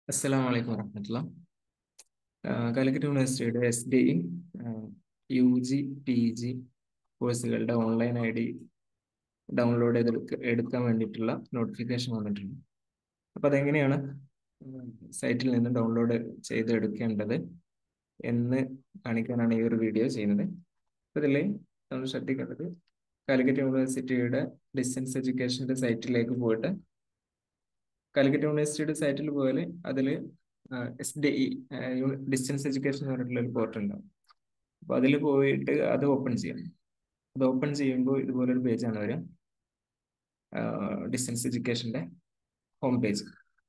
അസ്സലാമു അലൈക്കും വറഹമത്തുള്ള കാലിക്കറ്റ് യൂണിവേഴ്സിറ്റിയുടെ S D U G P G കോഴ്സുകളുടെ ഓൺലൈൻ ഐ ഡി ഡൗൺലോഡ് ചെയ്ത് എടുക്കാൻ വേണ്ടിയിട്ടുള്ള നോട്ടിഫിക്കേഷൻ വന്നിട്ടുണ്ട് അപ്പോൾ അതെങ്ങനെയാണ് സൈറ്റിൽ നിന്ന് ഡൗൺലോഡ് ചെയ്ത് എടുക്കേണ്ടത് എന്ന് കാണിക്കാനാണ് ഈ ഒരു വീഡിയോ ചെയ്യുന്നത് അപ്പോൾ ഇതിൽ നമ്മൾ ശ്രദ്ധിക്കേണ്ടത് കാലിക്കറ്റ് യൂണിവേഴ്സിറ്റിയുടെ ഡിസ്റ്റൻസ് എഡ്യൂക്കേഷൻ്റെ സൈറ്റിലേക്ക് പോയിട്ട് കാലിക്കറ്റ് യൂണിവേഴ്സിറ്റിയുടെ സൈറ്റിൽ പോയാൽ അതിൽ S D E distance education എന്ന് പറഞ്ഞിട്ടുള്ള ഒരു പോർട്ടൽ ഉണ്ടാവും അപ്പോൾ അതിൽ പോയിട്ട് അത് ഓപ്പൺ ചെയ്യാം അത് ഓപ്പൺ ചെയ്യുമ്പോൾ ഇതുപോലൊരു പേജാണ് വരിക ഡിസ്റ്റൻസ് എഡ്യൂക്കേഷൻ്റെ ഹോം പേജ്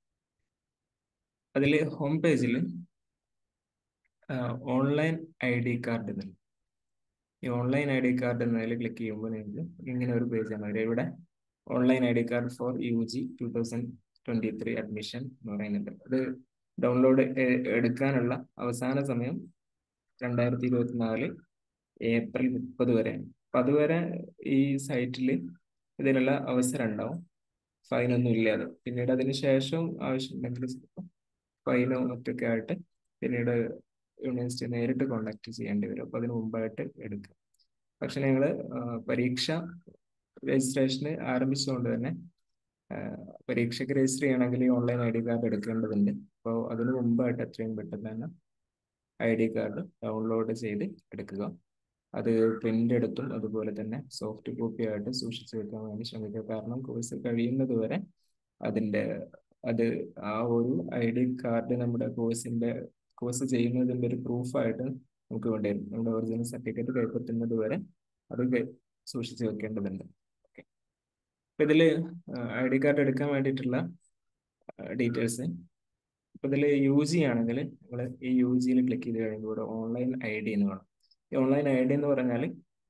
അതിൽ ഹോം പേജിൽ ഓൺലൈൻ ഐ ഡി കാർഡ് എന്നുണ്ട് ഈ ഓൺലൈൻ ഐ ഡി കാർഡ് എന്നതിൽ ക്ലിക്ക് ചെയ്യുമ്പോൾ നിങ്ങൾക്ക് ഇങ്ങനെ ഒരു പേജാണ് വരിക ഇവിടെ online I D card for U G two thousand twenty three admission എന്ന് പറയുന്നുണ്ട് അത് ഡൗൺലോഡ് എടുക്കാനുള്ള അവസാന സമയം രണ്ടായിരത്തി ഇരുപത്തിനാല് ഏപ്രിൽ മുപ്പത് വരെയാണ് അപ്പം അതുവരെ ഈ സൈറ്റിൽ ഇതിനുള്ള അവസരം ഉണ്ടാവും ഫൈനൊന്നും ഇല്ലാതെ പിന്നീട് അതിന് ശേഷം ആവശ്യമുണ്ടെങ്കിൽ ചിലപ്പോൾ ഫൈനോ മറ്റൊക്കെ ആയിട്ട് പിന്നീട് യൂണിവേഴ്സിറ്റി നേരിട്ട് കോണ്ടാക്ട് ചെയ്യേണ്ടി വരും അപ്പോൾ അതിന് മുമ്പായിട്ട് എടുക്കുക പക്ഷെ ഞങ്ങൾ പരീക്ഷ രജിസ്ട്രേഷന് ആരംഭിച്ചുകൊണ്ട് തന്നെ പരീക്ഷയ്ക്ക് രജിസ്റ്റർ ചെയ്യണമെങ്കിൽ ഈ ഓൺലൈൻ ഐ ഡി കാർഡ് എടുക്കേണ്ടതുണ്ട് അപ്പോൾ അതിന് മുമ്പായിട്ട് എത്രയും പെട്ടെന്ന് തന്നെ ഐ ഡി കാർഡ് ഡൗൺലോഡ് ചെയ്ത് എടുക്കുക അത് പ്രിന്റ് എടുത്തും അതുപോലെ തന്നെ സോഫ്റ്റ് കോപ്പി ആയിട്ട് സൂക്ഷിച്ചു വെക്കാൻ വേണ്ടി ശ്രമിക്കുക കാരണം കോഴ്സ് കഴിയുന്നത് വരെ അതിൻ്റെ അത് ആ ഒരു ഐ ഡി കാർഡ് നമ്മുടെ കോഴ്സിന്റെ കോഴ്സ് ചെയ്യുന്നതിൻ്റെ ഒരു പ്രൂഫായിട്ട് നമുക്ക് വേണ്ടി വരും നമ്മുടെ ഒറിജിനൽ സർട്ടിഫിക്കറ്റ് കൈപ്പറ്റുന്നത് വരെ അത് സൂക്ഷിച്ചു വെക്കേണ്ടതുണ്ട് ഓക്കെ അപ്പൊ ഇതില് ഐ ഡി കാർഡ് എടുക്കാൻ വേണ്ടിയിട്ടുള്ള ഡീറ്റെയിൽസ് ഇപ്പൊ ഇതിൽ യു ജി ആണെങ്കിൽ നിങ്ങൾ ഈ യു ജിയിൽ ക്ലിക്ക് ചെയ്ത് കഴിയുമ്പോൾ ഇവിടെ ഓൺലൈൻ ഐ ഡി എന്ന് വേണം ഈ ഓൺലൈൻ ഐ ഡി എന്ന് പറഞ്ഞാൽ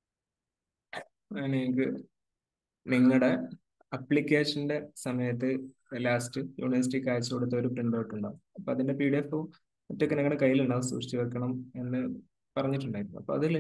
നിങ്ങൾക്ക് നിങ്ങളുടെ അപ്ലിക്കേഷന്റെ സമയത്ത് ലാസ്റ്റ് യൂണിവേഴ്സിറ്റിക്ക് അയച്ചു കൊടുത്ത ഒരു പ്രിന്റ് ഔട്ട് ഉണ്ടാവും അപ്പൊ അതിന്റെ പി ഡി എഫ് മറ്റൊക്കെ നിങ്ങളുടെ കയ്യിലുണ്ടാവും സൂക്ഷിച്ചു വെക്കണം എന്ന് പറഞ്ഞിട്ടുണ്ടായിരുന്നു അപ്പൊ അതിൽ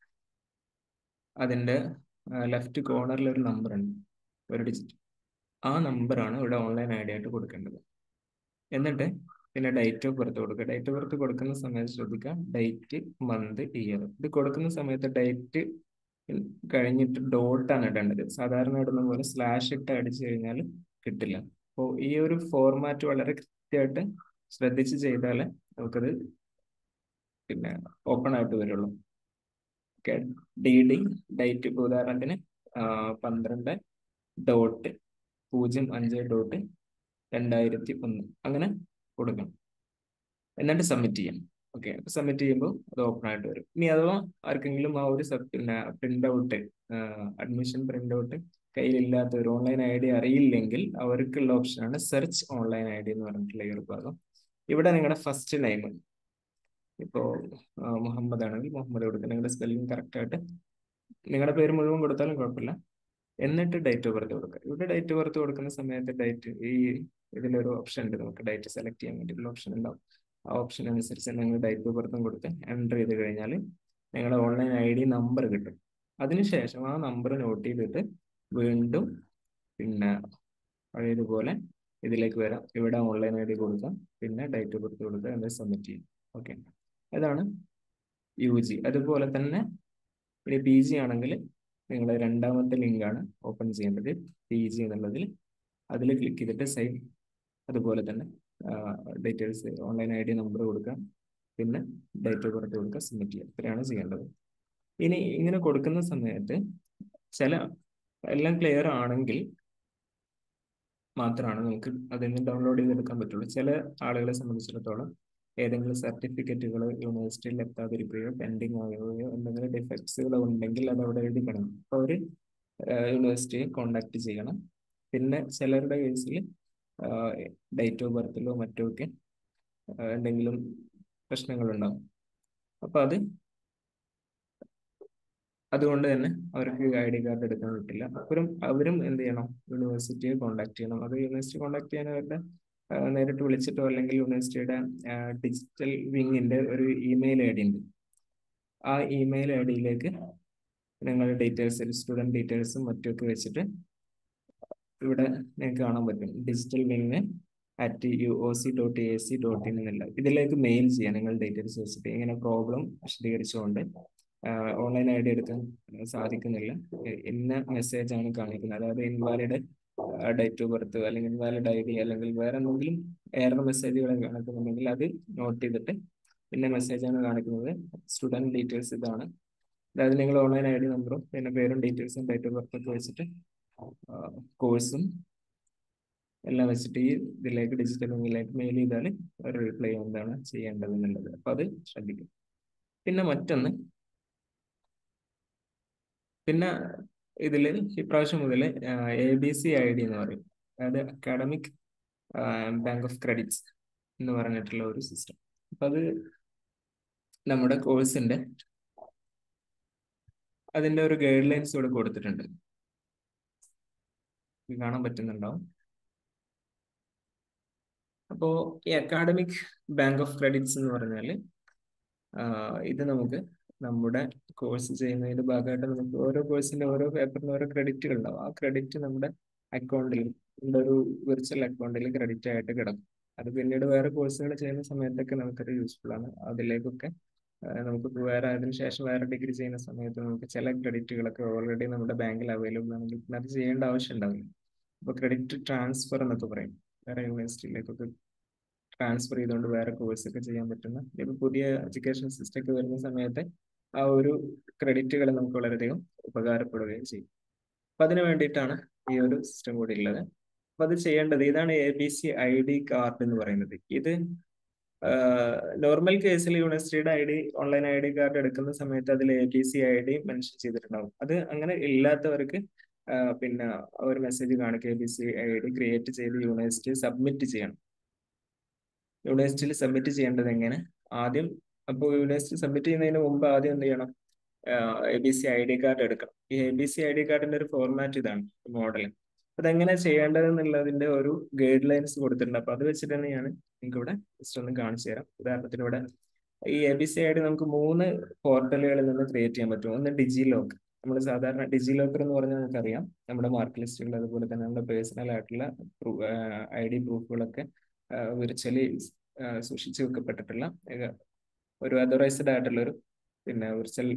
അതിന്റെ ലെഫ്റ്റ് കോർണറിൽ ഒരു നമ്പർ ഉണ്ട് ഒരു ഡിജിറ്റ് ആ നമ്പറാണ് ഇവിടെ ഓൺലൈൻ ഐ ഡി ആയിട്ട് കൊടുക്കേണ്ടത് എന്നിട്ട് പിന്നെ ഡേറ്റ് ഓഫ് ബർത്ത് കൊടുക്കുക ഡേറ്റ് ഓഫ് ബർത്ത് കൊടുക്കുന്ന സമയത്ത് ശ്രദ്ധിക്കുക ഡേറ്റ് മന്ത് ഇയർ ഇത് കൊടുക്കുന്ന സമയത്ത് ഡേറ്റ് കഴിഞ്ഞിട്ട് ഡോട്ടാണ് ഇടേണ്ടത് സാധാരണ ഇടുന്ന പോലെ സ്ലാഷ് ഇട്ട് അടിച്ചു കഴിഞ്ഞാൽ കിട്ടില്ല അപ്പോൾ ഈ ഒരു ഫോർമാറ്റ് വളരെ കൃത്യമായിട്ട് ശ്രദ്ധിച്ച് ചെയ്താൽ നമുക്കത് പിന്നെ ഓപ്പൺ ആയിട്ട് വരുള്ളൂ ഓക്കെ ഡി ഡി ഡേറ്റ് ഇപ്പോൾ ഉദാഹരണത്തിന് പന്ത്രണ്ട് ഡോട്ട് പൂജ്യം അഞ്ച് ഡോട്ട് രണ്ടായിരത്തി ഒന്ന് അങ്ങനെ കൊടുക്കണം എന്നിട്ട് സബ്മിറ്റ് ചെയ്യാം ഓക്കെ സബ്മിറ്റ് ചെയ്യുമ്പോൾ അത് ഓപ്പൺ ആയിട്ട് വരും ഇനി അഥവാ ആർക്കെങ്കിലും ആ ഒരു പിന്നെ print out admission print out കയ്യിലില്ലാത്ത ഒരു ഓൺലൈൻ ഐ ഡി അറിയില്ലെങ്കിൽ അവർക്കുള്ള ഓപ്ഷനാണ് സെർച്ച് ഓൺലൈൻ ഐ ഡി എന്ന് പറഞ്ഞിട്ടുള്ള ഈ ഒരു ഭാഗം ഇവിടെ നിങ്ങളുടെ ഫസ്റ്റ് നെയിം ഇപ്പോൾ മുഹമ്മദ് ആണെങ്കിൽ മുഹമ്മദ് കൊടുക്കുക നിങ്ങളുടെ സ്പെല്ലിംഗ് കറക്റ്റ് ആയിട്ട് നിങ്ങളുടെ പേര് മുഴുവൻ കൊടുത്താലും കുഴപ്പമില്ല എന്നിട്ട് ഡേറ്റ് ഓഫ് ബർത്ത് കൊടുക്കുക ഇവിടെ ഡേറ്റ് ഓഫ് ബർത്ത് കൊടുക്കുന്ന സമയത്ത് ഡേറ്റ് ഈ ഇതിലൊരു ഓപ്ഷൻ ഉണ്ട് നമുക്ക് ഡേറ്റ് സെലക്ട് ചെയ്യാൻ വേണ്ടിയിട്ടുള്ള ഓപ്ഷൻ ഉണ്ടാവും ആ ഓപ്ഷൻ അനുസരിച്ച് നിങ്ങൾ ഡേറ്റ് ഓഫ് ബർത്തും കൊടുത്ത് എൻ്റർ ചെയ്ത് കഴിഞ്ഞാൽ നിങ്ങളുടെ ഓൺലൈൻ ഐ ഡി നമ്പർ കിട്ടും അതിനുശേഷം ആ നമ്പർ നോട്ട് ചെയ്തിട്ട് വീണ്ടും പിന്നെ പഴയതുപോലെ ഇതിലേക്ക് വരാം ഇവിടെ ഓൺലൈൻ ഐ ഡി കൊടുക്കാം പിന്നെ ഡേറ്റ് ഓഫ് ബർത്ത് കൊടുക്കുക എന്നിട്ട് സബ്മിറ്റ് ചെയ്യും ഓക്കെ അതാണ് യു ജി അതുപോലെ തന്നെ ഇനി പി ജി ആണെങ്കിൽ നിങ്ങൾ രണ്ടാമത്തെ ലിങ്കാണ് ഓപ്പൺ ചെയ്യേണ്ടത് പി ജി എന്നുള്ളതിൽ അതിൽ ക്ലിക്ക് ചെയ്തിട്ട് സെയിം അതുപോലെ തന്നെ details online I D number കൊടുക്കുക പിന്നെ ഡേറ്റ് ഓഫ് ബർത്ത് കൊടുക്കുക സബ്മിറ്റ് ചെയ്യുക ഇത്രയാണ് ചെയ്യേണ്ടത് ഇനി ഇങ്ങനെ കൊടുക്കുന്ന സമയത്ത് ചില എല്ലാം ക്ലിയർ ആണെങ്കിൽ മാത്രമാണ് നമുക്ക് അതിൽ നിന്ന് ഡൗൺലോഡ് ചെയ്തെടുക്കാൻ പറ്റുള്ളൂ ചില ആളുകളെ സംബന്ധിച്ചിടത്തോളം ഏതെങ്കിലും സർട്ടിഫിക്കറ്റുകൾ യൂണിവേഴ്സിറ്റിയിൽ എത്താതിരിക്കുകയോ പെൻഡിങ് ആവുകയോ എന്തെങ്കിലും ഡിഫക്ട്സുകൾ ഉണ്ടെങ്കിൽ അത് അവിടെ എഴുതിക്കണം അപ്പോൾ അവർ യൂണിവേഴ്സിറ്റിയെ കോണ്ടാക്ട് ചെയ്യണം പിന്നെ ചിലരുടെ കേസിൽ ഡേറ്റ് ഓഫ് ബർത്തിലോ മറ്റോ ഒക്കെ എന്തെങ്കിലും പ്രശ്നങ്ങളുണ്ടാവും അപ്പോൾ അത് അതുകൊണ്ട് തന്നെ അവർക്ക് ഐ ഡി കാർഡ് എടുക്കാൻ പറ്റില്ല അവരും അവരും എന്ത് ചെയ്യണം യൂണിവേഴ്സിറ്റിയെ കോണ്ടാക്ട് ചെയ്യണം അത് യൂണിവേഴ്സിറ്റി കോണ്ടാക്ട് ചെയ്യാൻ അവരുടെ നേരിട്ട് വിളിച്ചിട്ടോ അല്ലെങ്കിൽ യൂണിവേഴ്സിറ്റിയുടെ ഡിജിറ്റൽ വിങ്ങിന്റെ ഒരു ഇമെയിൽ ഐ ഡി ഉണ്ട് ആ ഇമെയിൽ ഐ ഡിയിലേക്ക് നിങ്ങളുടെ ഡീറ്റെയിൽസ് സ്റ്റുഡൻറ് ഡീറ്റെയിൽസും മറ്റുമൊക്കെ വെച്ചിട്ട് ഇവിടെ നിങ്ങൾക്ക് കാണാൻ പറ്റും digital wing at U O C dot A C dot in എന്നുള്ള ഇതിലേക്ക് മെയിൽ ചെയ്യാം നിങ്ങൾ ഡീറ്റെയിൽസ് വെച്ചിട്ട് ഇങ്ങനെ പ്രോബ്ലം വിശദീകരിച്ചുകൊണ്ട് ഓൺലൈൻ ഐ ഡി എടുക്കാൻ സാധിക്കുന്നില്ല ഇന്ന മെസ്സേജ് ആണ് കാണിക്കുന്നത് അതായത് ഇൻവാലിഡ് ഡേറ്റ് ഓഫ് ബർത്ത് അല്ലെങ്കിൽ ഇൻവാലിഡ് ഐ ഡി അല്ലെങ്കിൽ വേറെ എന്തെങ്കിലും എയർ മെസ്സേജുകൾ കാണിക്കുന്നുണ്ടെങ്കിൽ അത് നോട്ട് ചെയ്തിട്ട് പിന്നെ മെസ്സേജ് ആണ് കാണിക്കുന്നത് സ്റ്റുഡൻറ് ഡീറ്റെയിൽസ് ഇതാണ് അതായത് നിങ്ങൾ ഓൺലൈൻ ഐ ഡി നമ്പറും പിന്നെ പേരും ഡീറ്റെയിൽസും ഡേറ്റ് ഓഫ് ബർത്ത് ഒക്കെ വെച്ചിട്ട് കോഴ്സും എല്ലാം വെച്ചിട്ട് ഈ ഇതിലേക്ക് ഡിജിറ്റൽ മെയിലേക്ക് മെയിൽ ചെയ്താൽ ഒരു റിപ്ലൈ എന്താണ് ചെയ്യേണ്ടത് എന്നുള്ളത് അപ്പൊ അത് ശ്രദ്ധിക്കും പിന്നെ മറ്റൊന്ന് പിന്നെ ഇതിൽ ഇപ്രാവശ്യം മുതൽ A B C I D എന്ന് പറയും അതായത് അക്കാഡമിക് ബാങ്ക് ഓഫ് ക്രെഡിറ്റ്സ് എന്ന് പറഞ്ഞിട്ടുള്ള ഒരു സിസ്റ്റം അപ്പൊ അത് നമ്മുടെ കോഴ്സിന്റെ അതിന്റെ ഒരു ഗൈഡ് ലൈൻസ് ഇവിടെ കൊടുത്തിട്ടുണ്ട് കാണാൻ പറ്റുന്നുണ്ടാവും അപ്പോ ഈ അക്കാഡമിക് ബാങ്ക് ഓഫ് ക്രെഡിറ്റ്സ് എന്ന് പറഞ്ഞാൽ ഇത് നമുക്ക് നമ്മുടെ കോഴ്സ് ചെയ്യുന്നതിന്റെ ഭാഗമായിട്ട് നമുക്ക് ഓരോ കോഴ്സിന്റെ ഓരോ പേപ്പറിന് ഓരോ ക്രെഡിറ്റുകൾ ഉണ്ടാവും ആ ക്രെഡിറ്റ് നമ്മുടെ അക്കൗണ്ടിൽ നമ്മുടെ ഒരു വിർച്വൽ അക്കൗണ്ടിൽ ക്രെഡിറ്റ് ആയിട്ട് കിടക്കും അത് പിന്നീട് വേറെ കോഴ്സുകൾ ചെയ്യുന്ന സമയത്തൊക്കെ നമുക്കത് യൂസ്ഫുൾ ആണ് അതിലേക്കൊക്കെ നമുക്ക് വേറെ അതിന് ശേഷം വേറെ ഡിഗ്രി ചെയ്യുന്ന സമയത്ത് നമുക്ക് ചില ക്രെഡിറ്റുകളൊക്കെ ഓൾറെഡി നമ്മുടെ ബാങ്കിൽ അവൈലബിൾ ആണെങ്കിൽ പിന്നെ അത് ചെയ്യേണ്ട ആവശ്യം ഉണ്ടാവില്ല അപ്പോൾ ക്രെഡിറ്റ് ട്രാൻസ്ഫർ എന്നൊക്കെ പറയും വേറെ യൂണിവേഴ്സിറ്റിയിലേക്കൊക്കെ ട്രാൻസ്ഫർ ചെയ്തുകൊണ്ട് വേറെ കോഴ്സ് ഒക്കെ ചെയ്യാൻ പറ്റുന്ന ഇപ്പൊ പുതിയ എഡ്യൂക്കേഷൻ സിസ്റ്റം ഒക്കെ വരുന്ന സമയത്ത് ആ ഒരു ക്രെഡിറ്റുകൾ നമുക്ക് വളരെയധികം ഉപകാരപ്പെടുകയും ചെയ്യും അപ്പൊ അതിന് വേണ്ടിയിട്ടാണ് ഈ ഒരു സിസ്റ്റം കൂടി ഉള്ളത് അപ്പൊ അത് ചെയ്യേണ്ടത് ഇതാണ് A B C I D card എന്ന് പറയുന്നത് ഇത് നോർമൽ കേസിൽ യൂണിവേഴ്സിറ്റിയുടെ I D online I D card എടുക്കുന്ന സമയത്ത് അതിൽ A B C I D mention ചെയ്തിട്ടുണ്ടാവും അത് അങ്ങനെ ഇല്ലാത്തവർക്ക് പിന്നെ ഒരു മെസ്സേജ് കാണിക്കുക A B C I D create ചെയ്ത് യൂണിവേഴ്സിറ്റി സബ്മിറ്റ് ചെയ്യണം യൂണിവേഴ്സിറ്റിയിൽ സബ്മിറ്റ് ചെയ്യേണ്ടത് എങ്ങനെ ആദ്യം അപ്പോൾ യൂണിവേഴ്സിറ്റി സബ്മിറ്റ് ചെയ്യുന്നതിന് മുമ്പ് ആദ്യം എന്ത് ചെയ്യണം A B C I D card എടുക്കണം ഈ A B C I D കാർഡിന്റെ ഒരു ഫോർമാറ്റ് ഇതാണ് മോഡൽ അതെങ്ങനെ ചെയ്യേണ്ടത് എന്നുള്ളതിന്റെ ഒരു ഗൈഡ് ലൈൻസ് കൊടുത്തിട്ടുണ്ട് അപ്പൊ അത് വെച്ചിട്ട് തന്നെയാണ് നിങ്ങൾക്ക് ഇവിടെ ജസ്റ്റ് ഒന്ന് കാണിച്ചു തരാം ഉദാഹരണത്തിന് ഇവിടെ ഈ A B C I D നമുക്ക് മൂന്ന് പോർട്ടലുകളിൽ നിന്ന് ക്രിയേറ്റ് ചെയ്യാൻ പറ്റും ഒന്ന് ഡിജി ലോക്ക് നമ്മൾ സാധാരണ ഡിജി ലോക്കർ എന്ന് പറഞ്ഞാൽ നമുക്കറിയാം നമ്മുടെ മാർക്ക് ലിസ്റ്റുകൾ അതുപോലെ തന്നെ നമ്മുടെ പേഴ്സണൽ ആയിട്ടുള്ള ഐ ഡി പ്രൂഫുകളൊക്കെ വിർച്വലി സൂക്ഷിച്ചു വെക്കപ്പെട്ടിട്ടുള്ള ഒരു അതറൈസ്ഡ് ആയിട്ടുള്ള ഒരു പിന്നെ വിർച്വൽ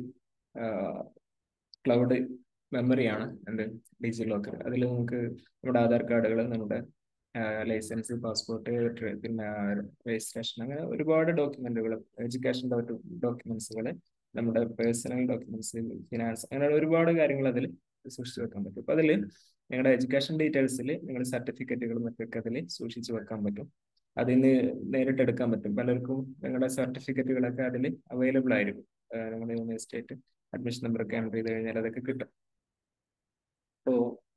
ക്ലൗഡ് മെമ്മറിയാണ് എന്ത് ഡിജി ലോക്കർ അതിൽ നമുക്ക് നമ്മുടെ ആധാർ കാർഡുകൾ നമ്മുടെ ലൈസൻസ് പാസ്പോർട്ട് പിന്നെ രജിസ്ട്രേഷൻ അങ്ങനെ ഒരുപാട് ഡോക്യുമെന്റുകൾ എഡ്യൂക്കേഷൻ ഡോക്യുമെന്റ്സുകൾ നമ്മുടെ പേഴ്സണൽ ഡോക്യുമെന്റ്സ് ഫിനാൻസ് അങ്ങനെ ഒരുപാട് കാര്യങ്ങൾ അതിൽ സൂക്ഷിച്ചു വെക്കാൻ പറ്റും അപ്പൊ അതിൽ നിങ്ങളുടെ എഡ്യൂക്കേഷൻ ഡീറ്റെയിൽസിൽ നിങ്ങളുടെ സർട്ടിഫിക്കറ്റുകളും മറ്റൊക്കെ അതിൽ സൂക്ഷിച്ചു വെക്കാൻ പറ്റും അതിന് നേരിട്ട് എടുക്കാൻ പറ്റും പലർക്കും നിങ്ങളുടെ സർട്ടിഫിക്കറ്റുകളൊക്കെ അതിൽ അവൈലബിൾ ആയിരിക്കും നമ്മുടെ യൂണിവേഴ്സിറ്റി അഡ്മിഷൻ നമ്പറൊക്കെ എൻ്റർ ചെയ്ത് കഴിഞ്ഞാൽ അതൊക്കെ കിട്ടും അപ്പോൾ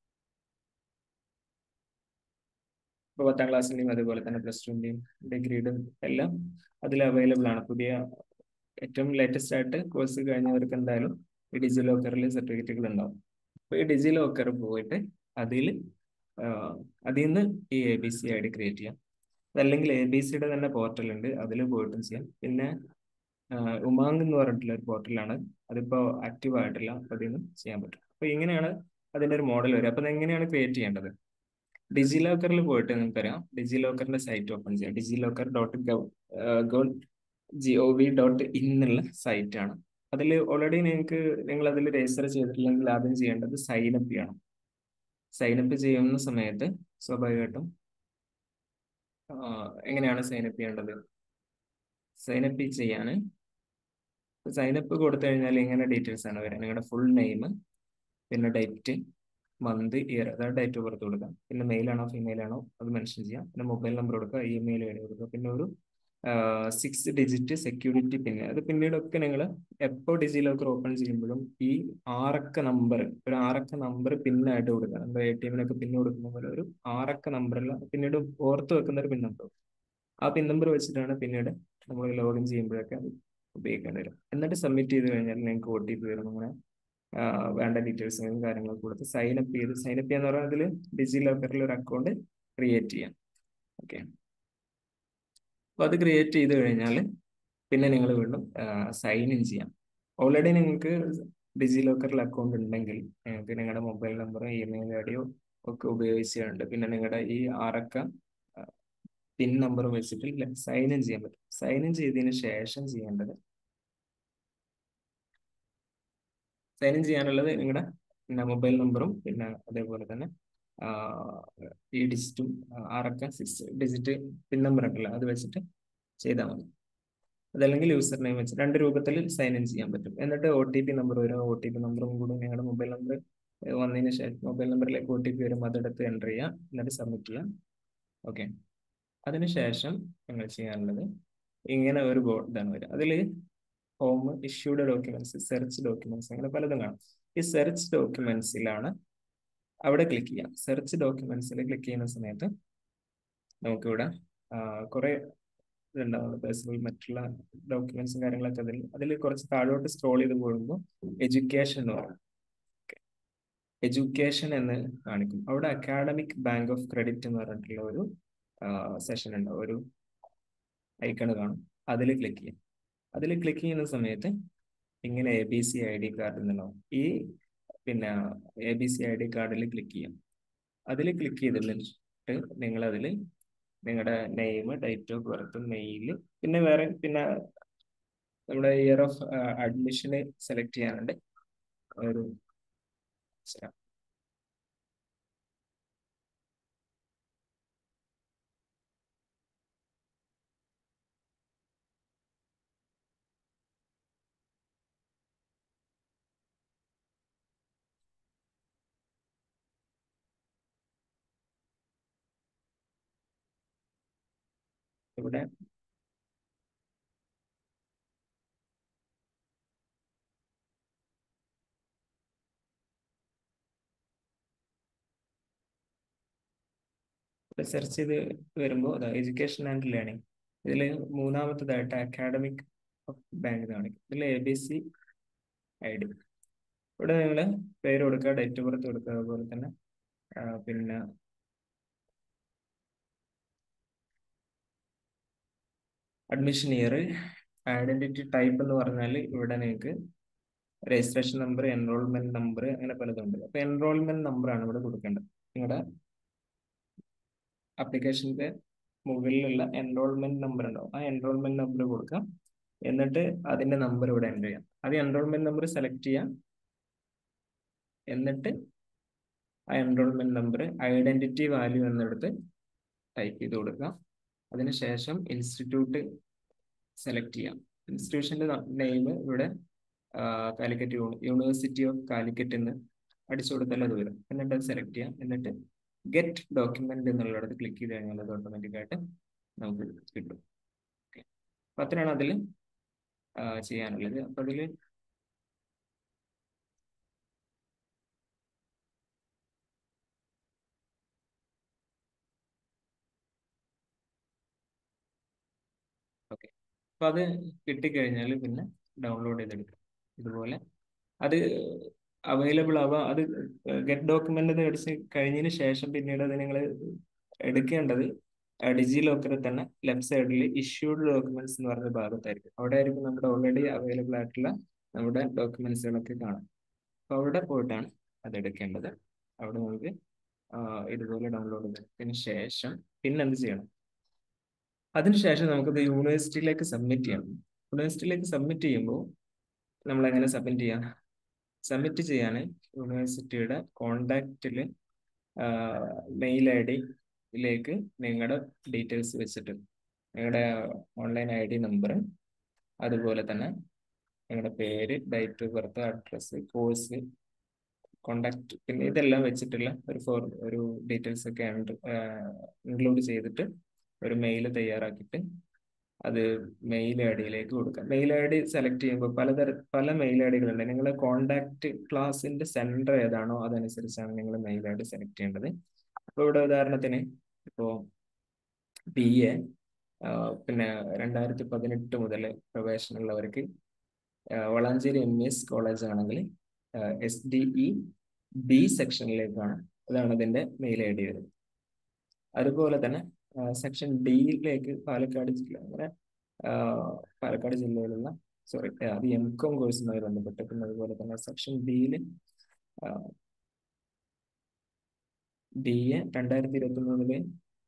ഇപ്പോൾ പത്താം ക്ലാസ്സിൻ്റെയും അതുപോലെ തന്നെ പ്ലസ് ടുവിൻ്റെയും ഡിഗ്രിയുടെയും എല്ലാം അതിൽ അവൈലബിൾ ആണ് പുതിയ ഏറ്റവും ലേറ്റസ്റ്റ് ആയിട്ട് കോഴ്സ് കഴിഞ്ഞവർക്ക് എന്തായാലും ഈ ഡിജി ലോക്കറിൽ സർട്ടിഫിക്കറ്റുകൾ ഉണ്ടാവും അപ്പോൾ ഈ ഡിജി ലോക്കർ പോയിട്ട് അതിൽ അതിൽ നിന്ന് ഈ A B C I D create ചെയ്യാം അതല്ലെങ്കിൽ എ ബി സിയുടെ തന്നെ പോർട്ടൽ ഉണ്ട് അതിൽ പോയിട്ടും ചെയ്യാം പിന്നെ ഉമാങ് എന്ന് പറഞ്ഞിട്ടുള്ള ഒരു പോർട്ടലാണ് അതിപ്പോൾ ആക്റ്റീവ് ആയിട്ടില്ല അപ്പോൾ അതിൽ നിന്ന് ചെയ്യാൻ പറ്റും അപ്പോൾ ഇങ്ങനെയാണ് അതിൻ്റെ ഒരു മോഡൽ വരിക അപ്പോൾ എങ്ങനെയാണ് ക്രിയേറ്റ് ചെയ്യേണ്ടത് ഡിജി ലോക്കറിൽ പോയിട്ട് നിങ്ങൾക്കറിയാം ഡിജി ലോക്കറിന്റെ സൈറ്റ് ഓപ്പൺ ചെയ്യാം ഡിജി ലോക്കർ ഡോട്ട് ഗവ് ഗോൾ G O V dot in എന്നുള്ള സൈറ്റ് ആണ് അതിൽ ഓൾറെഡി നിങ്ങൾക്ക് നിങ്ങൾ അതിൽ രജിസ്റ്റർ ചെയ്തിട്ടില്ലെങ്കിൽ ആദ്യം ചെയ്യേണ്ടത് സൈൻ അപ്പ് ചെയ്യണം സൈൻ അപ്പ് ചെയ്യുന്ന സമയത്ത് സ്വാഭാവികമായിട്ടും എങ്ങനെയാണ് സൈൻ അപ്പ് ചെയ്യേണ്ടത് സൈൻ അപ്പ് ചെയ്യാൻ സൈൻ അപ്പ് കൊടുത്തു കഴിഞ്ഞാൽ ഇങ്ങനെ ഡീറ്റെയിൽസ് ആണ് വരിക നിങ്ങളുടെ ഫുൾ നെയിം പിന്നെ ഡേറ്റ് മന്ത് ഇയർ അതായത് ഡേറ്റ് ഓഫ് ബർത്ത് കൊടുക്കാം പിന്നെ മെയിൽ ആണോ ഫീമെയിൽ ആണോ അത് മെൻഷൻ ചെയ്യാം പിന്നെ മൊബൈൽ നമ്പർ കൊടുക്കുക ഇമെയിൽ വേണ്ടി കൊടുക്കുക പിന്നെ ഒരു സിക്സ് ഡിജിറ്റ് സെക്യൂരിറ്റി പിൻ അത് പിന്നീടൊക്കെ നിങ്ങൾ എപ്പോൾ ഡിജി ലോക്കർ ഓപ്പൺ ചെയ്യുമ്പോഴും ഈ ആറക്ക നമ്പർ ഒരു ആറക്ക നമ്പർ പിന്നായിട്ട് കൊടുക്കുക നമ്മുടെ എ ടി എമ്മിനൊക്കെ പിന്ന് കൊടുക്കുന്ന പോലെ ഒരു ആറക്ക നമ്പറുള്ള പിന്നീട് ഓർത്ത് വെക്കുന്ന ഒരു പിൻ നമ്പർ ആ പിൻ നമ്പർ വെച്ചിട്ടാണ് പിന്നീട് നമ്മൾ ലോഗിൻ ചെയ്യുമ്പോഴൊക്കെ അത് ഉപയോഗിക്കേണ്ടി വരും എന്നിട്ട് സബ്മിറ്റ് ചെയ്ത് കഴിഞ്ഞാൽ നിങ്ങൾക്ക് ഒ ടി പി വരും അങ്ങനെ വേണ്ട ഡീറ്റെയിൽസും കാര്യങ്ങളൊക്കെ കൊടുത്ത് സൈൻ അപ്പ് ചെയ്ത് സൈൻ അപ്പ് ചെയ്യാന്ന് പറഞ്ഞാൽ അതിൽ ഡിജി ലോക്കറിൽ ഒരു അക്കൗണ്ട് ക്രിയേറ്റ് ചെയ്യാം ഓക്കെ അപ്പോൾ അത് ക്രിയേറ്റ് ചെയ്ത് കഴിഞ്ഞാൽ പിന്നെ നിങ്ങൾ വീണ്ടും സൈൻ ഇൻ ചെയ്യാം ഓൾറെഡി നിങ്ങൾക്ക് ഡിജി ലോക്കറിൽ അക്കൗണ്ട് ഉണ്ടെങ്കിൽ നിങ്ങൾക്ക് നിങ്ങളുടെ മൊബൈൽ നമ്പറോ ഇമെയിൽ ഐ ഡിയോ ഒക്കെ ഉപയോഗിച്ചിട്ടുണ്ട് പിന്നെ നിങ്ങളുടെ ഈ ആറക്ക പിൻ നമ്പർ വെച്ചിട്ട് സൈൻ ഇൻ ചെയ്യാൻ പറ്റും സൈൻ ഇൻ ചെയ്തതിന് ശേഷം ചെയ്യേണ്ടത് സൈൻ ഇൻ ചെയ്യാനുള്ളത് നിങ്ങളുടെ പിന്നെ മൊബൈൽ നമ്പറും പിന്നെ അതേപോലെ തന്നെ ഈ ഡിജിറ്റും ആറക്ക സിക്സ് ഡിജിറ്റ് പിൻ നമ്പർ ഉണ്ടല്ലോ അത് വെച്ചിട്ട് ചെയ്താൽ മതി അതല്ലെങ്കിൽ യൂസർ നെയിം വെച്ച് രണ്ട് രൂപത്തിൽ സൈൻ ഇൻ ചെയ്യാൻ പറ്റും എന്നിട്ട് ഒ ടി പി നമ്പർ വരും ഒ ടി പി നമ്പറും കൂടി നിങ്ങളുടെ മൊബൈൽ നമ്പർ വന്നതിന് ശേഷം മൊബൈൽ നമ്പറിലേക്ക് ഒ ടി പി വരും അതെടുത്ത് എൻ്റർ ചെയ്യാം എന്നിട്ട് സബ്മിറ്റ് ചെയ്യാം ഓക്കെ അതിനുശേഷം നിങ്ങൾ ചെയ്യാനുള്ളത് ഇങ്ങനെ ഒരു ബോർഡ് ഇതാണ് വരിക അതിൽ home issued documents search documents അങ്ങനെ പലതും കാണും ഈ സെർച്ച് ഡോക്യുമെന്റ്സിലാണ് അവിടെ ക്ലിക്ക് ചെയ്യാം സെർച്ച് ഡോക്യുമെന്റ്സിൽ ക്ലിക്ക് ചെയ്യുന്ന സമയത്ത് നമുക്കിവിടെ കുറെ ഇതുണ്ടാവും പേഴ്സണൽ മറ്റുള്ള ഡോക്യുമെന്റ്സും കാര്യങ്ങളൊക്കെ അതിൽ അതിൽ കുറച്ച് താഴോട്ട് സ്ക്രോൾ ചെയ്ത് പോകുമ്പോൾ എഡ്യൂക്കേഷൻ എന്ന് പറയും എഡ്യൂക്കേഷൻ എന്ന് കാണിക്കും അവിടെ അക്കാഡമിക് ബാങ്ക് ഓഫ് ക്രെഡിറ്റ് എന്ന് പറഞ്ഞിട്ടുള്ള ഒരു സെഷൻ ഉണ്ടാവും ഒരു ഐക്കൺ കാണും അതിൽ ക്ലിക്ക് ചെയ്യാം അതിൽ ക്ലിക്ക് ചെയ്യുന്ന സമയത്ത് ഇങ്ങനെ A B C I D card എന്നുണ്ടാവും ഈ പിന്നെ A B C I D കാർഡിൽ ക്ലിക്ക് ചെയ്യാം അതിൽ ക്ലിക്ക് ചെയ്തിട്ട് നിങ്ങൾ അതിൽ നിങ്ങളുടെ name date of birth mail പിന്നെ വേറെ പിന്നെ നമ്മുടെ ഇയർ ഓഫ് അഡ്മിഷന് സെലക്ട് ചെയ്യാനുണ്ട് ഒരു ഇവിടെ സെർച്ച് ചെയ്ത് വരുമ്പോൾ അതാ എഡ്യൂക്കേഷൻ ആൻഡ് ലേണിംഗ് ഇതിൽ മൂന്നാമത്തതായിട്ട് അക്കാഡമിക് ബാങ്ക് കാണിക്കും ഇതിൽ A B C I D ഇവിടെ നിങ്ങൾ പേര് കൊടുക്കുക ഡേറ്റ് ഓഫ് ബർത്ത് കൊടുക്കുക അതുപോലെ തന്നെ പിന്നെ അഡ്മിഷൻ ഇയർ ഐഡന്റിറ്റി ടൈപ്പ് എന്ന് പറഞ്ഞാൽ ഇവിടെ നിങ്ങൾക്ക് രജിസ്ട്രേഷൻ നമ്പർ എൻറോൾമെന്റ് നമ്പർ അങ്ങനെ പലതുണ്ട് അപ്പൊ എൻറോൾമെന്റ് നമ്പർ ആണ് ഇവിടെ കൊടുക്കേണ്ടത് നിങ്ങളുടെ ആപ്ലിക്കേഷന്റെ മുകളിലുള്ള എൻറോൾമെന്റ് നമ്പർ ഉണ്ടാവും ആ എൻറോൾമെന്റ് നമ്പർ കൊടുക്കാം എന്നിട്ട് അതിന്റെ നമ്പർ ഇവിടെ എൻ്റർ ചെയ്യാം അത് എൻറോൾമെന്റ് നമ്പർ സെലക്ട് ചെയ്യാം എന്നിട്ട് ആ എൻറോൾമെന്റ് നമ്പർ ഐഡന്റിറ്റി വാല്യൂ എന്നെടുത്ത് ടൈപ്പ് ചെയ്ത് കൊടുക്കാം അതിനുശേഷം ഇൻസ്റ്റിറ്റ്യൂട്ട് സെലക്ട് ചെയ്യാം ഇൻസ്റ്റിറ്റ്യൂഷന്റെ നെയിം ഇവിടെ കാലിക്കറ്റ് യൂണിവേഴ്സിറ്റി ഓഫ് കാലിക്കറ്റ് എന്ന് അടിച്ചു കൊടുത്താൽ അത് വരും എന്നിട്ട് അത് സെലക്ട് ചെയ്യാം എന്നിട്ട് ഗെറ്റ് ഡോക്യുമെന്റ് എന്നുള്ളിടത്ത് ക്ലിക്ക് ചെയ്ത് കഴിഞ്ഞാൽ അത് ഓട്ടോമാറ്റിക് ആയിട്ട് നമുക്ക് കിട്ടും അപ്പൊ അത്രയാണ് അതിൽ ചെയ്യാനുള്ളത് അപ്പൊ അതിൽ ഓക്കെ അപ്പൊ അത് കിട്ടിക്കഴിഞ്ഞാൽ പിന്നെ ഡൗൺലോഡ് ചെയ്തെടുക്കാം ഇതുപോലെ അത് അവൈലബിൾ ആവുക അത് ഗെറ്റ് ഡോക്യുമെന്റ് അടിച്ച് കഴിഞ്ഞതിന് ശേഷം പിന്നീട് അത് നിങ്ങൾ എടുക്കേണ്ടത് ഡിജി ലോക്കറിൽ തന്നെ ലെഫ്റ്റ് സൈഡിൽ ഇഷ്യൂഡ് ഡോക്യുമെന്റ്സ് എന്ന് പറഞ്ഞ ഭാഗത്തായിരിക്കും അവിടെ ആയിരിക്കും നമ്മുടെ ഓൾറെഡി അവൈലബിൾ ആയിട്ടുള്ള നമ്മുടെ ഡോക്യുമെന്റ്സുകളൊക്കെ കാണാം അപ്പോൾ അവിടെ പോയിട്ടാണ് അത് എടുക്കേണ്ടത് അവിടെ നമുക്ക് ഇതുപോലെ ഡൗൺലോഡ് ചെയ്തതിന് ശേഷം പിന്നെ എന്ത് ചെയ്യണം അതിനുശേഷം നമുക്കത് യൂണിവേഴ്സിറ്റിയിലേക്ക് സബ്മിറ്റ് ചെയ്യണം യൂണിവേഴ്സിറ്റിയിലേക്ക് സബ്മിറ്റ് ചെയ്യുമ്പോൾ നമ്മൾ എങ്ങനെ സബ്മിറ്റ് ചെയ്യാം സബ്മിറ്റ് ചെയ്യാൻ യൂണിവേഴ്സിറ്റിയുടെ കോണ്ടാക്റ്റിൽ മെയിൽ ഐ ഡിയിലേക്ക് നിങ്ങളുടെ ഡീറ്റെയിൽസ് വെച്ചിട്ട് നിങ്ങളുടെ ഓൺലൈൻ ഐ ഡി നമ്പർ അതുപോലെ തന്നെ നിങ്ങളുടെ പേര് date of birth address course contact പിന്നെ ഇതെല്ലാം വെച്ചിട്ടുള്ള ഒരു ഫോർ ഒരു ഡീറ്റെയിൽസ് ഒക്കെ ഇൻക്ലൂഡ് ചെയ്തിട്ട് ഒരു മെയിൽ തയ്യാറാക്കിയിട്ട് അത് മെയിൽ ഐ ഡിയിലേക്ക് കൊടുക്കാം മെയിൽ ഐ ഡി സെലക്ട് ചെയ്യുമ്പോൾ പലതര പല മെയിൽ ഐ ഡികളുണ്ട് നിങ്ങൾ കോണ്ടാക്ട് ക്ലാസിന്റെ സെന്റർ ഏതാണോ അതനുസരിച്ചാണ് നിങ്ങൾ മെയിൽ ഐ ഡി സെലക്ട് ചെയ്യേണ്ടത് അപ്പോൾ ഇവിടെ ഉദാഹരണത്തിന് ഇപ്പോൾ ബി എ പിന്നെ രണ്ടായിരത്തി പതിനെട്ട് മുതൽ പ്രവേശനമുള്ളവർക്ക് വളാഞ്ചേരി എം എസ് കോളേജ് ആണെങ്കിൽ എസ് ഡി ഇ ബി സെക്ഷനിലേക്കാണ് അതാണ് അതിന്റെ മെയിൽ ഐ ഡി വരുന്നത് അതുപോലെ തന്നെ സെക്ഷൻ ഡിയിലേക്ക് പാലക്കാട് ജില്ല അങ്ങനെ പാലക്കാട് ജില്ലയിലുള്ള സോറി അത് എം കോം കോഴ്സുമായി ബന്ധപ്പെട്ട് പിന്നെ അതുപോലെ തന്നെ സെക്ഷൻ ഡിയിൽ ഡി എ രണ്ടായിരത്തി ഇരുപത്തി മൂന്നില്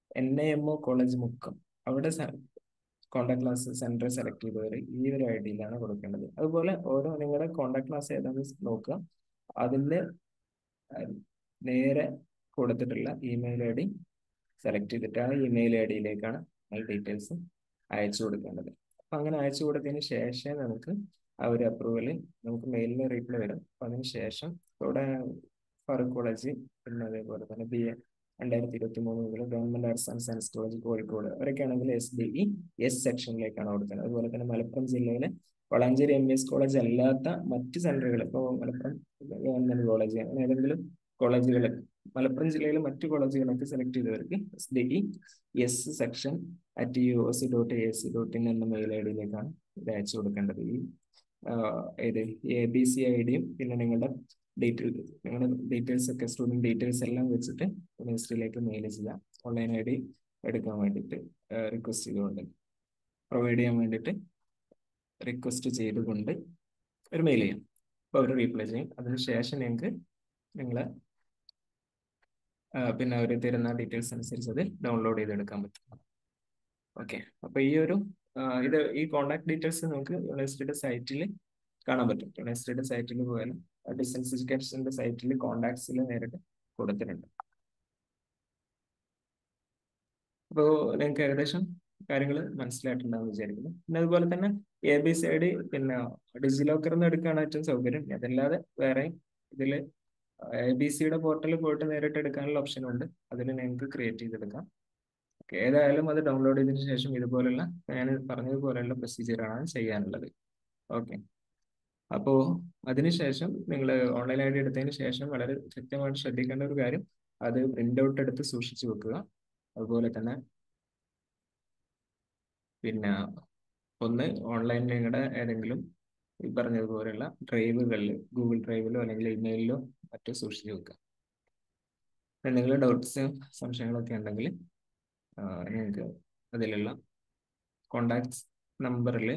N I M O college Mukkam അവിടെ കോണ്ടാക്ട് ക്ലാസ് സെന്റർ സെലക്ട് ചെയ്തവർ ഈ ഒരു ഐ ഡിയിലാണ് കൊടുക്കേണ്ടത് അതുപോലെ ഓരോ നിങ്ങളുടെ കോണ്ടാക്ട് ക്ലാസ് ഏതാണെന്ന് നോക്കുക അതിൻ്റെ നേരെ കൊടുത്തിട്ടുള്ള ഇമെയിൽ ഐ ഡി സെലക്ട് ചെയ്തിട്ട് ആ ഇമെയിൽ ഐ ഡിയിലേക്കാണ് നിങ്ങൾ ഡീറ്റെയിൽസ് അയച്ചു കൊടുക്കേണ്ടത് അപ്പം അങ്ങനെ അയച്ചു കൊടുത്തതിന് ശേഷം നമുക്ക് ആ ഒരു അപ്രൂവൽ നമുക്ക് മെയിലിന് റീപ്ലൈ വരും അപ്പം അതിന് ശേഷം ഇവിടെ ഫറൂഖ് കോളേജ് പിന്നെ അതേപോലെ തന്നെ ബി എ രണ്ടായിരത്തി ഇരുപത്തി മൂന്ന് മുതൽ government arts and science college Kozhikode അവരൊക്കെ ആണെങ്കിൽ എസ് ഡി ഇ എസ് സെക്ഷനിലേക്കാണ് കൊടുക്കുന്നത് അതുപോലെ തന്നെ മലപ്പുറം ജില്ലയിലെ വളാഞ്ചേരി എം എസ് കോളേജ് അല്ലാത്ത മറ്റ് സെന്ററുകൾ ഇപ്പോൾ മലപ്പുറം ഗവൺമെന്റ് കോളേജ് അങ്ങനെ ഏതെങ്കിലും കോളേജുകൾ മലപ്പുറം ജില്ലയിലെ മറ്റു കോളേജുകളൊക്കെ സെലക്ട് ചെയ്തവർക്ക് S D E S section at U S C dot A C dot in എന്ന മെയിൽ ഐ ഡിയിലേക്കാണ് ഇത് അയച്ചു കൊടുക്കേണ്ടത് ഈ ഏത് എ ബി സി ഐ ഡിയും പിന്നെ നിങ്ങളുടെ ഡീറ്റെയിൽ നിങ്ങളുടെ ഡീറ്റെയിൽസ് ഒക്കെ സ്റ്റുഡൻറ് ഡീറ്റെയിൽസ് എല്ലാം വെച്ചിട്ട് യൂണിവേഴ്സിറ്റിയിലേക്ക് മെയിൽ ചെയ്യാം ഓൺലൈൻ ഐ ഡി എടുക്കാൻ വേണ്ടിയിട്ട് റിക്വസ്റ്റ് ചെയ്തുകൊണ്ട് പ്രൊവൈഡ് ചെയ്യാൻ വേണ്ടിയിട്ട് റിക്വസ്റ്റ് ചെയ്തുകൊണ്ട് ഒരു മെയിൽ ചെയ്യാം അപ്പോൾ അവർ റീപ്ലൈ ചെയ്യും അതിനുശേഷം നിങ്ങൾക്ക് നിങ്ങൾ പിന്നെ അവർ തരുന്ന ഡീറ്റെയിൽസ് അനുസരിച്ച് അത് ഡൗൺലോഡ് ചെയ്തെടുക്കാൻ പറ്റും ഓക്കെ അപ്പോൾ ഈ ഒരു ഇത് ഈ കോൺടാക്ട് ഡീറ്റെയിൽസ് നമുക്ക് യൂണിവേഴ്സിറ്റിയുടെ സൈറ്റിൽ കാണാൻ പറ്റും യൂണിവേഴ്സിറ്റിയുടെ സൈറ്റിൽ പോയാൽ ഡിസ്റ്റൻസ് എഡ്യൂക്കേഷൻ്റെ സൈറ്റിൽ കോൺടാക്ട്സിൽ നേരിട്ട് കൊടുത്തിട്ടുണ്ട് അപ്പോൾ നിങ്ങൾക്ക് ഏകദേശം കാര്യങ്ങൾ മനസ്സിലായിട്ടുണ്ടാവും വിചാരിക്കുന്നു പിന്നെ അതുപോലെ തന്നെ A B C I D പിന്നെ ഡിജി ലോക്കറിൽ നിന്ന് എടുക്കുകയാണ് ഏറ്റവും സൗകര്യം അതല്ലാതെ വേറെ ഇതിൽ എ ബി സിയുടെ പോർട്ടലിൽ പോയിട്ട് നേരിട്ട് എടുക്കാനുള്ള ഓപ്ഷൻ ഉണ്ട് അതിൽ നിങ്ങൾക്ക് ക്രിയേറ്റ് ചെയ്തെടുക്കാം ഓക്കെ ഏതായാലും അത് ഡൗൺലോഡ് ചെയ്തതിനു ശേഷം ഇതുപോലുള്ള ഞാൻ പറഞ്ഞതുപോലെയുള്ള പ്രൊസീജിയറാണ് ചെയ്യാനുള്ളത് ഓക്കെ അപ്പോൾ അതിനുശേഷം നിങ്ങൾ ഓൺലൈൻ ഐ ഡി എടുത്തതിന് ശേഷം വളരെ കൃത്യമായിട്ട് ശ്രദ്ധിക്കേണ്ട ഒരു കാര്യം അത് പ്രിന്റ് ഔട്ട് എടുത്ത് സൂക്ഷിച്ചു വെക്കുക അതുപോലെ തന്നെ പിന്നെ ഒന്ന് ഓൺലൈൻ നിങ്ങളുടെ ഏതെങ്കിലും ഈ പറഞ്ഞതുപോലെയുള്ള ഡ്രൈവുകളിൽ ഗൂഗിൾ ഡ്രൈവിലോ അല്ലെങ്കിൽ ഇമെയിലിലോ മറ്റോ സൂക്ഷിച്ചു വെക്കുക എന്തെങ്കിലും ഡൗട്ട്സ് സംശയങ്ങളൊക്കെ ഉണ്ടെങ്കിൽ നിങ്ങൾക്ക് അതിലുള്ള കോണ്ടാക്ട്സ് നമ്പറിൽ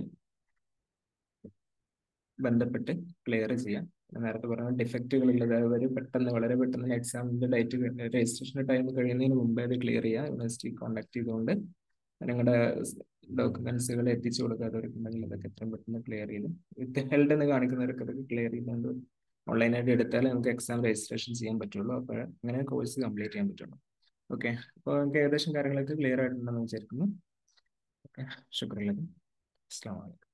ബന്ധപ്പെട്ട് ക്ലിയർ ചെയ്യാം നേരത്തെ പറഞ്ഞ ഡിഫക്റ്റുകൾ ഉള്ളത് അവർ പെട്ടെന്ന് വളരെ പെട്ടെന്ന് എക്സാമിന്റെ ഡേറ്റ് രജിസ്ട്രേഷൻ ടൈം കഴിയുന്നതിന് മുമ്പേ അത് ക്ലിയർ ചെയ്യുക യൂണിവേഴ്സിറ്റി കോൺടാക്ട് ചെയ്തുകൊണ്ട് നിങ്ങളുടെ ഡോക്യുമെന്റ്സുകൾ എത്തിച്ചു കൊടുക്കാത്തവർക്ക് ഉണ്ടെങ്കിൽ അതൊക്കെ എത്രയും പെട്ടെന്ന് ക്ലിയർ ചെയ്ത് വിത്ത് ഹെൽഡ് എന്ന് കാണിക്കുന്നവർക്ക് അതൊക്കെ ക്ലിയർ ചെയ്തുകൊണ്ട് ഓൺലൈനായിട്ട് എടുത്താൽ നമുക്ക് എക്സാം രജിസ്ട്രേഷൻ ചെയ്യാൻ പറ്റുള്ളൂ അപ്പോൾ അങ്ങനെ കോഴ്സ് കംപ്ലീറ്റ് ചെയ്യാൻ പറ്റുള്ളൂ ഓക്കെ അപ്പോൾ നമുക്ക് ഏകദേശം കാര്യങ്ങളൊക്കെ ക്ലിയർ ആയിട്ടുണ്ടെന്ന് വിചാരിക്കുന്നു ഓക്കെ ശുക്രല്ല അസ്സാം വലൈക്കും